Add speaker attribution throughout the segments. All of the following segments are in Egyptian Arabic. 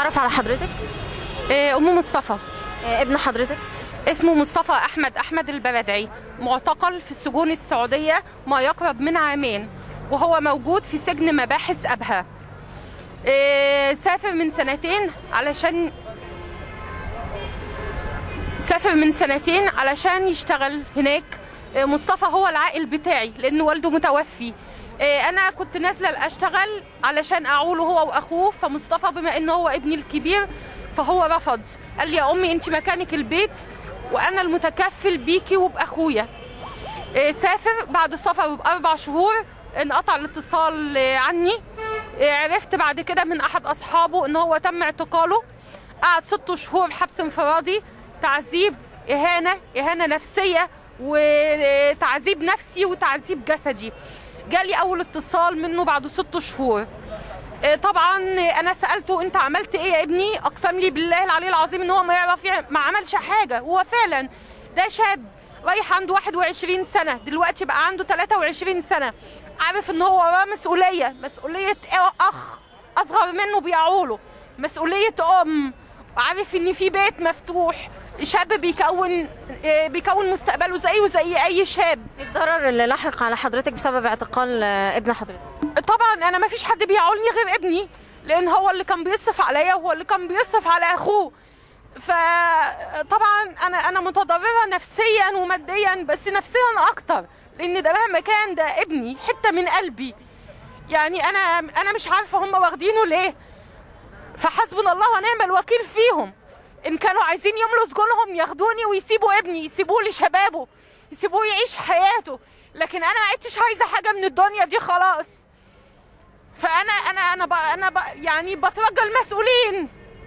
Speaker 1: اتعرف على حضرتك
Speaker 2: إيه، ام مصطفى
Speaker 1: آه، ابن حضرتك
Speaker 2: اسمه مصطفى احمد احمد الببدعي معتقل في السجون السعوديه ما يقرب من عامين وهو موجود في سجن مباحث ابها إيه، سافر من سنتين علشان سافر من سنتين علشان يشتغل هناك إيه، مصطفى هو العائل بتاعي لان والده متوفي إيه، انا كنت نازله اشتغل علشان اعوله هو واخوه فمصطفى بما انه هو ابني الكبير فهو رفض قال لي يا امي انت مكانك البيت وانا المتكفل بيكي وباخويا إيه، سافر بعد السفر باربع شهور انقطع الاتصال إيه، عني إيه، عرفت بعد كده من احد اصحابه ان هو تم اعتقاله قعد ست شهور حبس انفرادي تعذيب اهانه اهانه نفسيه وتعذيب نفسي وتعذيب جسدي جالي اول اتصال منه بعد ست شهور إيه، طبعا انا سالته انت عملت ايه يا ابني اقسم لي بالله العلي العظيم ان هو ما يعرف يعمل- ما عملش حاجه هو فعلا ده شاب رايح عنده 21 سنه دلوقتي بقى عنده 23 سنه عارف ان هو وراه مسؤوليه مسؤوليه اخ اصغر منه بيعوله مسؤوليه ام عارف ان في بيت مفتوح شاب بيكون إيه، بيكون مستقبله زيه زي اي شاب
Speaker 1: إيه الضرر اللي لحق على حضرتك بسبب اعتقال آه، ابن حضرتك
Speaker 2: طبعا انا ما فيش حد بيعولني غير ابني لان هو اللي كان بيصرف عليا وهو اللي كان بيصرف على اخوه فطبعا انا انا متضرره نفسيا وماديا بس نفسيا اكتر لان ده مهما كان ده ابني حته من قلبي يعني انا انا مش عارفه هم واخدينه ليه فحسبنا الله ونعم الوكيل فيهم ان كانوا عايزين يملوا سجونهم ياخدوني ويسيبوا ابني يسيبوه لشبابه يسيبوه يعيش حياته لكن انا ما عدتش عايزه حاجه من الدنيا دي خلاص فانا انا انا ب... انا ب... يعني بترجى المسؤولين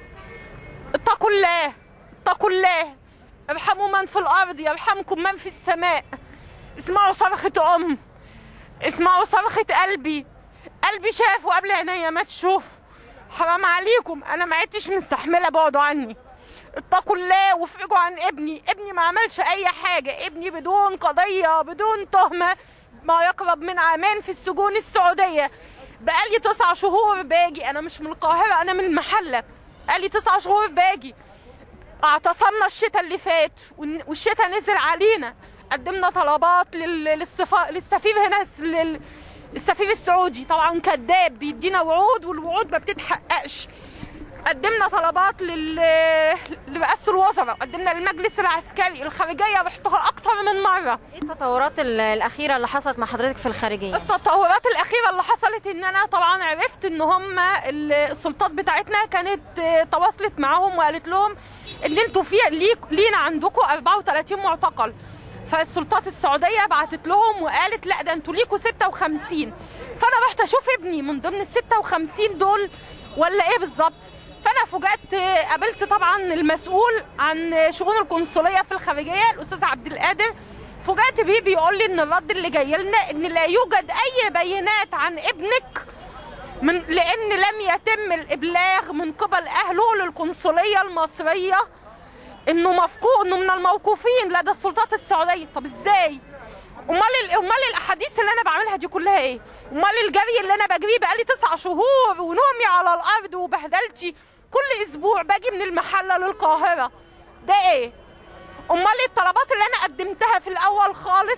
Speaker 2: اتقوا الله اتقوا الله ارحموا من في الارض يرحمكم من في السماء اسمعوا صرخة ام اسمعوا صرخة قلبي قلبي شاف وقبل عينيا ما تشوف حرام عليكم انا ما عدتش مستحمله بعدوا عني اتقوا الله وافرجوا عن ابني ابني ما عملش اي حاجه ابني بدون قضيه بدون تهمه ما يقرب من عامين في السجون السعوديه بقالي تسع شهور باجي انا مش من القاهره انا من المحله بقالي تسع شهور باجي اعتصمنا الشتاء اللي فات والن- والشتاء نزل علينا قدمنا طلبات لل- للسفا... للسفير هنا الس- لل... السفير السعودي طبعا كذاب بيدينا وعود والوعود ما بتتحققش قدمنا طلبات لل... لرئاسه الوزراء قدمنا للمجلس العسكري الخارجيه رحتها اكتر من مره
Speaker 1: ايه التطورات ال- الاخيره اللي حصلت مع حضرتك في الخارجيه
Speaker 2: التطورات الاخيره اللي حصلت ان انا طبعا عرفت ان هم ال- السلطات بتاعتنا كانت آه، تواصلت معاهم وقالت لهم ان انتوا في ليك لينا عندكم 34 معتقل فالسلطات السعوديه بعتت لهم وقالت لا ده انتوا ليكوا 56 فانا رحت اشوف ابني من ضمن ال 56 دول ولا ايه بالظبط فانا فوجئت آه، قابلت طبعا المسؤول عن شؤون القنصليه في الخارجيه الاستاذ عبد القادر فوجئت بيه بيقول لي ان الرد اللي جاي لنا ان لا يوجد اي بينات عن ابنك من لان لم يتم الابلاغ من قبل اهله للقنصليه المصريه انه مفقود انه من الموقوفين لدى السلطات السعوديه طب ازاي امال ال- امال الاحاديث اللي انا بعملها دي كلها ايه امال الجري اللي انا بجريه بقالي تسع شهور ونومي على الارض وبهدلتي كل اسبوع باجي من المحله للقاهره ده ايه امال الطلبات اللي انا قدمتها في الاول خالص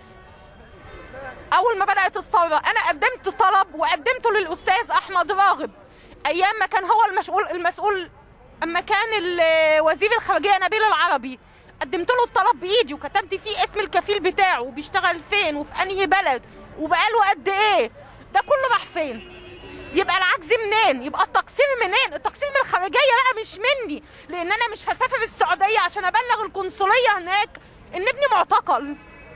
Speaker 2: اول ما بدات الثوره انا قدمت طلب وقدمته للاستاذ احمد راغب ايام ما كان هو المسؤول المسؤول اما كان ال- وزير الخارجيه نبيل العربي قدمت له الطلب بايدي وكتبت فيه اسم الكفيل بتاعه وبيشتغل فين وفي انهي بلد وبقاله قد ايه ده كله راح فين يبقى العجز منين يبقى التقصير منين التقصير من الخارجيه بقى مش مني لان انا مش هسافر السعوديه عشان ابلغ القنصليه هناك ان ابني معتقل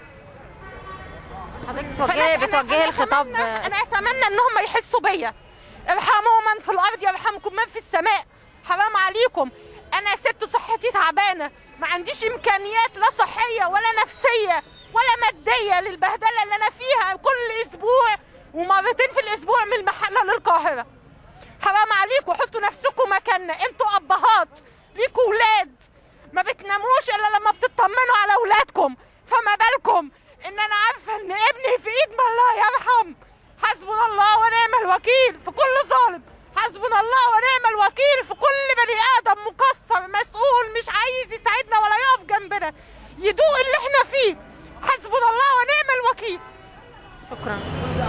Speaker 1: حضرتك
Speaker 2: فأنا-
Speaker 1: بتوجهي
Speaker 2: أنا-
Speaker 1: بتوجهي
Speaker 2: أنا
Speaker 1: الخطاب
Speaker 2: أتمنى انا اتمنى انهم يحسوا بيا ارحموا من في الارض يرحمكم من في السماء حرام عليكم انا ست صحتي تعبانه ما عنديش امكانيات لا صحيه ولا نفسيه ولا ماديه للبهدله اللي انا فيها كل اسبوع ومرتين في الاسبوع من المحله للقاهره حرام عليكم حطوا نفسكم مكاننا انتوا ابهات ليكوا ولاد ما بتناموش الا لما بتطمنوا على اولادكم فما بالكم ان انا عارفه ان ابني في ايد من الله يرحم حسبنا الله ونعم الوكيل في كل ظالم حسبنا الله ونعم الوكيل في كل بني
Speaker 1: شكرا